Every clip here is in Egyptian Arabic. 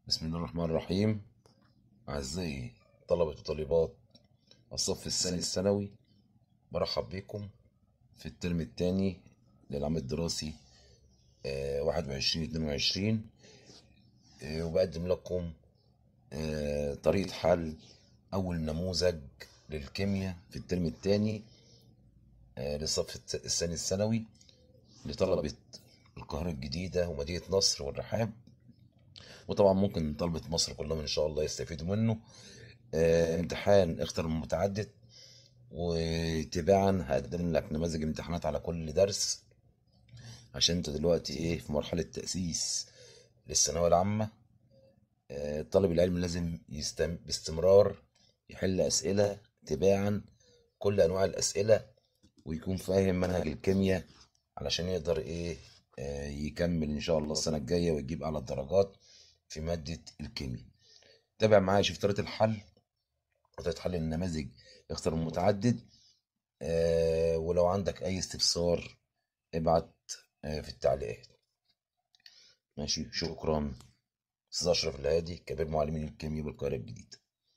بسم الله الرحمن الرحيم أعزائي طلبة وطالبات الصف الثاني الثانوي برحب بكم في الترم الثاني للعام الدراسي واحد وعشرين اتنين وعشرين وبقدم لكم آه، طريقة حل أول نموذج للكيمياء في الترم الثاني للصف الت- الثاني الثانوي لطلبة القاهرة الجديدة ومدينة نصر والرحاب وطبعا ممكن طلبة مصر كلهم إن شاء الله يستفيدوا منه آه، امتحان اختر من متعدد وتباعا هقدم لك نماذج امتحانات على كل درس عشان انت دلوقتي ايه في مرحلة تأسيس للثانوية العامة آه، الطالب العلمي لازم يستم... باستمرار يحل أسئلة تباعا كل أنواع الأسئلة ويكون فاهم منهج الكيمياء علشان يقدر ايه آه، يكمل ان شاء الله السنة الجاية ويجيب أعلى الدرجات في مادة الكيمياء تابع معايا شوف طريقة الحل وطريقة حل النماذج اختر متعدد آه ولو عندك أي استفسار ابعت آه في التعليقات ماشي شكرا أستاذ أشرف الهادي كبير معلمين الكيمياء بالقاهرة الجديدة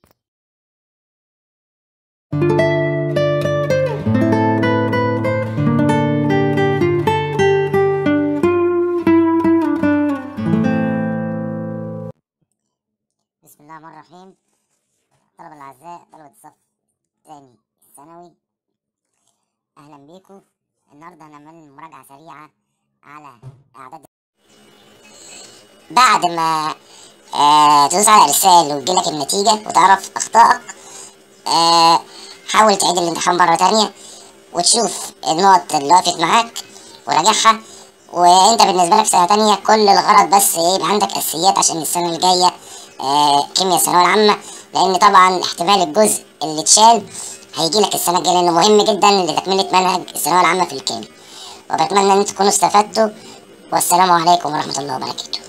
بسم الله الرحمن الرحيم طلبة الأعزاء طلبة الصف الثاني الثانوي أهلا بيكم النهاردة هنعمل مراجعة سريعة على أعداد بعد ما آه تدوس على إرسال وتجيلك النتيجة وتعرف أخطائك آه حاول تعيد الامتحان مرة تانية وتشوف النقط اللي وقفت معاك وراجعها وانت بالنسبة لك سنة تانية كل الغرض بس ايه يبقى عندك اساسيات عشان السنة الجاية آه كيمياء الثانوية العامة لان طبعا احتمال الجزء اللي اتشال هيجي لك السنة الجاية لانه مهم جدا لتكملة منهج الثانوية العامة في الكيمياء وبتمنى ان انتم تكونوا استفدتوا والسلام عليكم ورحمة الله وبركاته